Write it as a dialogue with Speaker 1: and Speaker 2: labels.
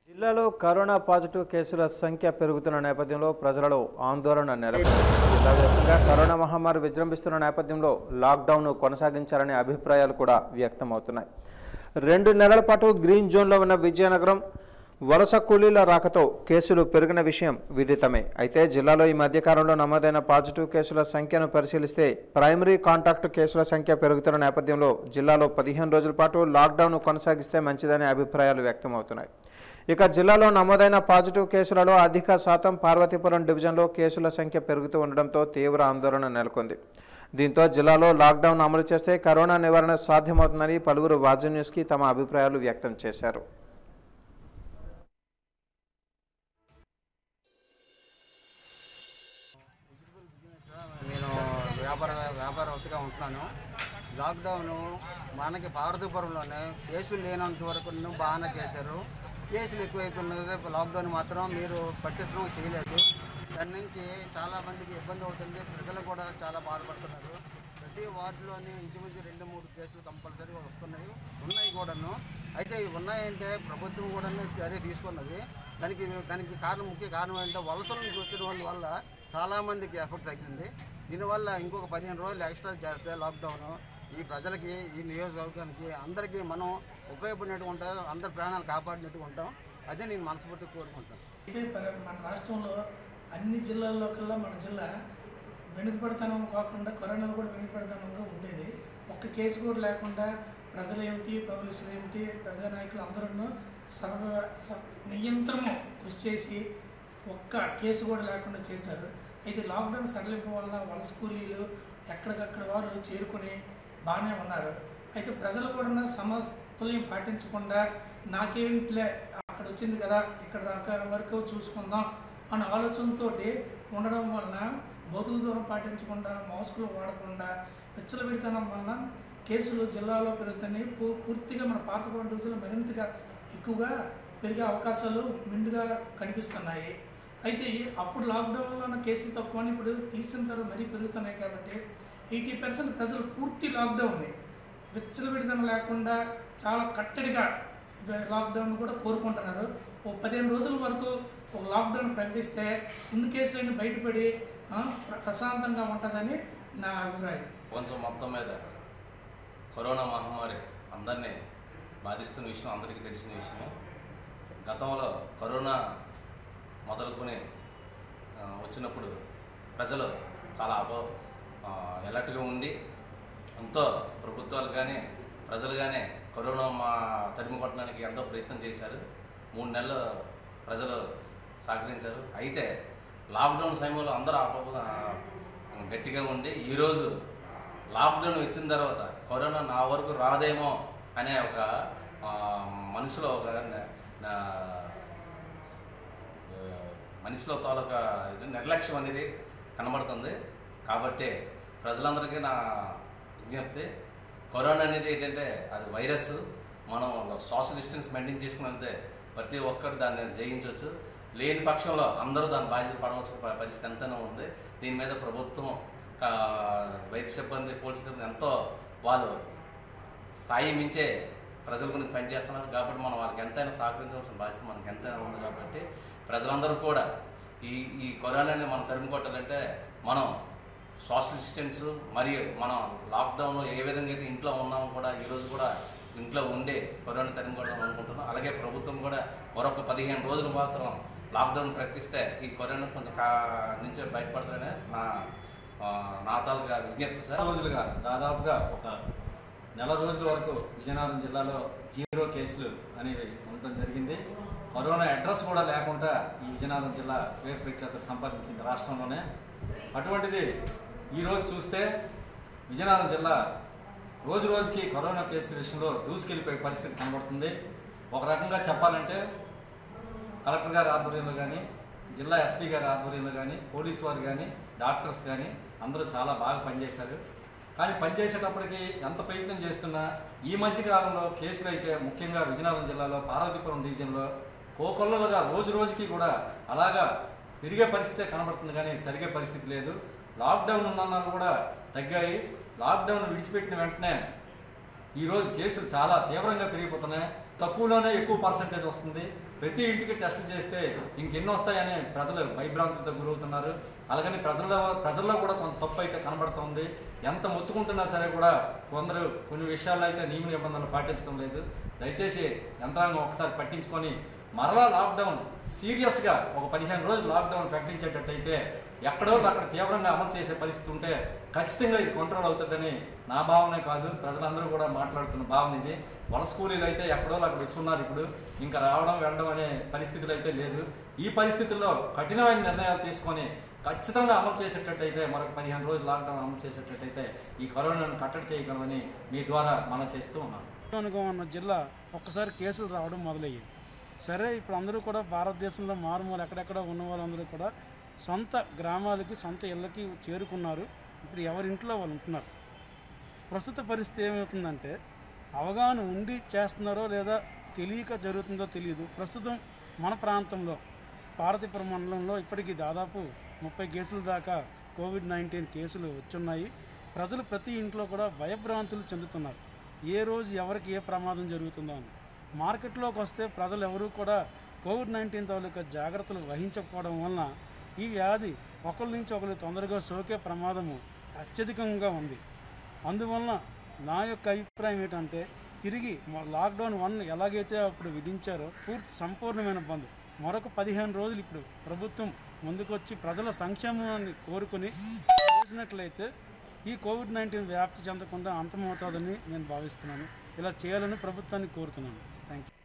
Speaker 1: జిల్లాలో corona positive కేసుల సంఖ్య పెరుగుతున్న నేపథ్యంలో ప్రజలలో ఆందోళన నెలకొంది జిల్లా వ్యాప్తంగా కరోనా మహమ్మారి విజృంభిస్తున్న నేపథ్యంలో లాక్డౌన్ కొనసాగించాలనే అభిప్రాయాలు కూడా వ్యక్తమవుతున్నాయి రెండు నెలల పాటు గ్రీన్ జోన్లో ఉన్న విజయనగరం వలస కూలీల రాకతో కేసులు పెరిగిన విషయం విదితమే అయితే జిల్లాలో ఈ మధ్యకాలంలో నమోదైన పాజిటివ్ కేసుల సంఖ్యను పరిశీలిస్తే ప్రైమరీ కాంటాక్ట్ కేసుల సంఖ్య పెరుగుతున్న నేపథ్యంలో జిల్లాలో పదిహేను రోజుల పాటు లాక్డౌన్ కొనసాగిస్తే మంచిదనే అభిప్రాయాలు వ్యక్తమవుతున్నాయి ఇక జిల్లాలో నమోదైన పాజిటివ్ కేసులలో అధిక శాతం పార్వతీపురం డివిజన్లో కేసుల సంఖ్య పెరుగుతూ ఉండడంతో తీవ్ర ఆందోళన నెలకొంది దీంతో జిల్లాలో లాక్డౌన్ అమలు చేస్తే కరోనా నివారణ సాధ్యమవుతుందని పలువురు వాజు న్యూస్కి తమ అభిప్రాయాలు వ్యక్తం చేశారు
Speaker 2: నేను వ్యాపార వ్యాపారవేత్తగా ఉంటున్నాను లాక్డౌన్ మనకి పార్వతీపురంలోనే కేసులు లేనంత వరకు బాగానే చేశారు కేసులు ఎక్కువైతున్నది లాక్డౌన్ మాత్రం మీరు పట్టించడం చేయలేదు దాని నుంచి చాలా మందికి ఇబ్బంది అవుతుంది ప్రజలు కూడా చాలా బాధపడుతున్నారు ప్రతి వార్డులోని ఇంచుమించు రెండు మూడు కేసులు కంపల్సరీగా వస్తున్నాయి ఉన్నాయి కూడాను అయితే ఇవి ఉన్నాయంటే ప్రభుత్వం కూడా చర్య తీసుకున్నది దానికి దానికి కారణం ముఖ్య కారణం ఏంటంటే వలసల నుంచి వచ్చిన వాళ్ళ వల్ల చాలామందికి ఎఫెక్ట్ తగ్గింది దీనివల్ల ఇంకొక పదిహేను రోజులు ఎక్స్ట్రా చేస్తే లాక్డౌన్ ఈ ప్రజలకి ఈ నియోజకవర్గానికి అందరికీ మనం ఉపయోగపడినట్టు ఉంటాం అందరి ప్రాణాలు కాపాడినట్టు ఉంటాం అదే నేను మనస్ఫూర్తిగా కోరుకుంటాను
Speaker 3: ఇదే పరి- మన రాష్ట్రంలో అన్ని జిల్లాల్లో కల్లా మన జిల్లా వెనుకబడతనం కాకుండా కరోనాలో కూడా వెనుకబడతనంగా ఉండేది ఒక్క కేసు కూడా లేకుండా ప్రజలు ఏమిటి పోలీసులు ఏమిటి ప్రజానాయకులు అందరూ సర్వ స- నియంత్రము కృషి చేసి ఒక్క కేసు కూడా లేకుండా చేశారు అయితే లాక్డౌన్ సడలింపు వల్ల వలస కూలీలు ఎక్కడికక్కడ వారు చేరుకుని బాగానే ఉన్నారు అయితే ప్రజలు కూడా సమతుల్యం పాటించకుండా నాకేంటిలే అక్కడ వచ్చింది కదా ఇక్కడ దాకా వరకు చూసుకుందాం అనే ఆలోచనతో ఉండడం వలన భౌతిక దూరం పాటించకుండా మాస్కులు వాడకుండా విచ్చలవిడితనం వలన కేసులు జిల్లాలో పెరుగుతున్నాయి పూ- పూర్తిగా మన పాతపురం డివిజన్లో మరింతగా ఎక్కువగా పెరిగే అవకాశాలు మెండుగా కనిపిస్తున్నాయి అయితే అప్పుడు లాక్డౌన్లో ఉన్న కేసులు తక్కువ అని ఇప్పుడు తీసిన తర్వాత మరీ పెరుగుతున్నాయి కాబట్టి ఎయిటీ పర్సెంట్ ప్రజలు పూర్తి లాక్డౌన్ని విచ్చలవిడితనం లేకుండా చాలా కట్టడిగా వే- లాక్డౌన్ కూడా కోరుకుంటున్నారు ఓ పదిహేను రోజుల వరకు ఒక లాక్డౌన్ ప్రకటిస్తే ఉన్న కేసులన్నీ బయటపడి ఆ, ప్ర- ప్రశాంతంగా ఉంటుందని నా అభిప్రాయం
Speaker 4: ప్రపంచం మొత్తం మీద కరోనా మహమ్మారి అందరినీ బాధిస్తున్న విషయం అందరికీ తెలిసిన విషయం గతంలో కరోనా మొదలుకొని ఆ, వచ్చినప్పుడు ప్రజలు చాలా అపో ఎలర్ట్గా ఉండి ఎంతో ప్రభుత్వాలు కానీ ప్రజలు కానీ కరోనా మా తరిమి కొట్టడానికి ఎంతో ప్రయత్నం చేశారు మూడు నెలలు ప్రజలు సహకరించారు అయితే లాక్డౌన్ సమయంలో అందరూ అప గట్టిగా ఉండి ఈరోజు లాక్డౌన్ ఎత్తిన తర్వాత కరోనా నా వరకు రాదేమో అనే ఒక ఆ, మనసులో ఒక నా- ఆ, మనిషిలో తాలూకా ఇది నిర్లక్ష్యం అనేది కనబడుతుంది కాబట్టి ప్రజలందరికీ నా విజ్ఞప్తి కరోనా అనేది ఏంటంటే అది వైరస్ మనం సోషల్ డిస్టెన్స్ మెయింటైన్ చేసుకున్నంతే ప్రతి ఒక్కరు దాన్ని జయించవచ్చు లేని పక్షంలో అందరూ దాని బాధ్యత పడవలసిన ప- పరిస్థితి ఎంతైనా ఉంది దీని మీద ప్రభుత్వం కా- వైద్య సిబ్బంది పోలీసు సిబ్బంది ఎంతో వాళ్ళు స్థాయి మించే ప్రజల గురించి పనిచేస్తున్నారు కాబట్టి మనం వాళ్ళకి ఎంతైనా సహకరించవలసిన బాధ్యత మనకి ఎంతైనా ఉంది కాబట్టి ప్రజలందరూ కూడా ఈ ఈ కరోనాని మనం తరిమి కొట్టాలంటే మనం సోషల్ డిస్టెన్స్ మరియు మనం లాక్డౌన్లో ఏ విధంగా అయితే ఇంట్లో ఉన్నామో కూడా ఈరోజు కూడా ఇంట్లో ఉండే కరోనా తరిమి కొట్టాలని అనుకుంటున్నాం అలాగే ప్రభుత్వం కూడా మరొక పదిహేను రోజులు మాత్రం లాక్డౌన్ ప్రకటిస్తే ఈ కరోనా కొంచెం కా నుంచి బయటపడతారనే నా ఆ, నా తాలూకా విజ్ఞప్తి సార్
Speaker 5: రోజులుగా దాదాపుగా ఒక నెల రోజుల వరకు విజయనగరం జిల్లాలో జీరో కేసులు అనేవి ఉండడం జరిగింది కరోనా అడ్రస్ కూడా లేకుండా ఈ విజయనగరం జిల్లా పేరు ప్రఖ్యాతలు సంపాదించింది రాష్ట్రంలోనే అటువంటిది ఈరోజు చూస్తే విజయనగరం జిల్లా రోజు రోజుకి కరోనా కేసుల విషయంలో దూసుకెళ్ళిపోయే పరిస్థితి కనబడుతుంది ఒక రకంగా చెప్పాలంటే కలెక్టర్ గారి ఆధ్వర్యంలో కానీ జిల్లా ఎస్పీ గారి ఆధ్వర్యంలో కానీ పోలీస్ వారు కానీ డాక్టర్స్ కానీ అందరూ చాలా బాగా పనిచేశారు కానీ పనిచేసేటప్పటికి ఎంత ప్రయత్నం చేస్తున్నా ఈ మధ్య కాలంలో కేసులు అయితే ముఖ్యంగా విజయనగరం జిల్లాలో పార్వతీపురం డివిజన్లో కోకొల్లలుగా రోజు రోజుకి కూడా అలాగా పెరిగే పరిస్థితే కనబడుతుంది కానీ తరిగే పరిస్థితి లేదు లాక్డౌన్ ఉన్నన్నాళ్ళు కూడా తగ్గాయి లాక్డౌన్ విడిచిపెట్టిన వెంటనే ఈరోజు కేసులు చాలా తీవ్రంగా పెరిగిపోతున్నాయి తక్కువలోనే ఎక్కువ పర్సంటేజ్ వస్తుంది ప్రతి ఇంటికి టెస్ట్ చేస్తే ఇంకెన్ని వస్తాయని ప్రజలు భయభ్రాంతితో గురవుతున్నారు అలాగని ప్రజల్లో ప్రజల్లో కూడా కొంత తప్పు అయితే కనబడుతుంది ఎంత మొత్తుకుంటున్నా సరే కూడా కొందరు కొన్ని విషయాల్లో అయితే నియమ నిబంధనలు పాటించడం లేదు దయచేసి యంత్రాంగం ఒకసారి పట్టించుకొని మరలా లాక్డౌన్ సీరియస్గా ఒక పదిహేను రోజులు లాక్డౌన్ ప్రకటించేటట్టయితే ఎక్కడో అక్కడ తీవ్రంగా అమలు చేసే పరిస్థితి ఉంటే ఖచ్చితంగా ఇది కంట్రోల్ అవుతుందని నా భావనే కాదు ప్రజలందరూ కూడా మాట్లాడుతున్న భావన ఇది వలస కూలీలు అయితే ఎక్కడో అక్కడ వచ్చున్నారు ఇప్పుడు ఇంకా రావడం వెళ్ళడం అనే పరిస్థితులు అయితే లేదు ఈ పరిస్థితుల్లో కఠినమైన నిర్ణయాలు తీసుకొని ఖచ్చితంగా అమలు చేసేటట్టయితే మరొక పదిహేను రోజులు లాక్డౌన్ అమలు చేసేటట్టయితే ఈ కరోనాను కట్టడి చేయగలమని మీ ద్వారా మనం చేస్తూ ఉన్నాం
Speaker 6: అనుకో ఉన్న జిల్లా ఒక్కసారి కేసులు రావడం మొదలయ్యాయి సరే ఇప్పుడు అందరూ కూడా భారతదేశంలో మారుమూల ఎక్కడెక్కడ ఉన్న వాళ్ళందరూ కూడా సొంత గ్రామాలకి సొంత ఇళ్ళకి చేరుకున్నారు ఇప్పుడు ఎవరింట్లో వాళ్ళు ఉంటున్నారు ప్రస్తుత పరిస్థితి ఏమవుతుందంటే అవగాహన ఉండి చేస్తున్నారో లేదా తెలియక జరుగుతుందో తెలియదు ప్రస్తుతం మన ప్రాంతంలో పార్వతీపురం మండలంలో ఇప్పటికీ దాదాపు ముప్పై కేసుల దాకా కోవిడ్ నైన్టీన్ కేసులు వచ్చున్నాయి ప్రజలు ప్రతి ఇంట్లో కూడా భయభ్రాంతులు చెందుతున్నారు ఏ రోజు ఎవరికి ఏ ప్రమాదం జరుగుతుందో అని మార్కెట్లోకి వస్తే ప్రజలు ఎవరూ కూడా కోవిడ్ నైన్టీన్ తాలూకా జాగ్రత్తలు వహించకపోవడం వలన ఈ వ్యాధి ఒకరి నుంచి ఒకరు తొందరగా సోకే ప్రమాదము అత్యధికంగా ఉంది అందువలన నా యొక్క అభిప్రాయం ఏంటంటే తిరిగి మ- లాక్డౌన్ వన్ ఎలాగైతే అప్పుడు విధించారో పూర్తి సంపూర్ణమైన బంద్ మరొక పదిహేను రోజులు ఇప్పుడు ప్రభుత్వం ముందుకొచ్చి ప్రజల సంక్షేమాన్ని కోరుకుని చేసినట్లయితే ఈ కోవిడ్ నైన్టీన్ వ్యాప్తి చెందకుండా అంతమవుతుందని నేను భావిస్తున్నాను ఇలా చేయాలని ప్రభుత్వాన్ని కోరుతున్నాను థ్యాంక్ యూ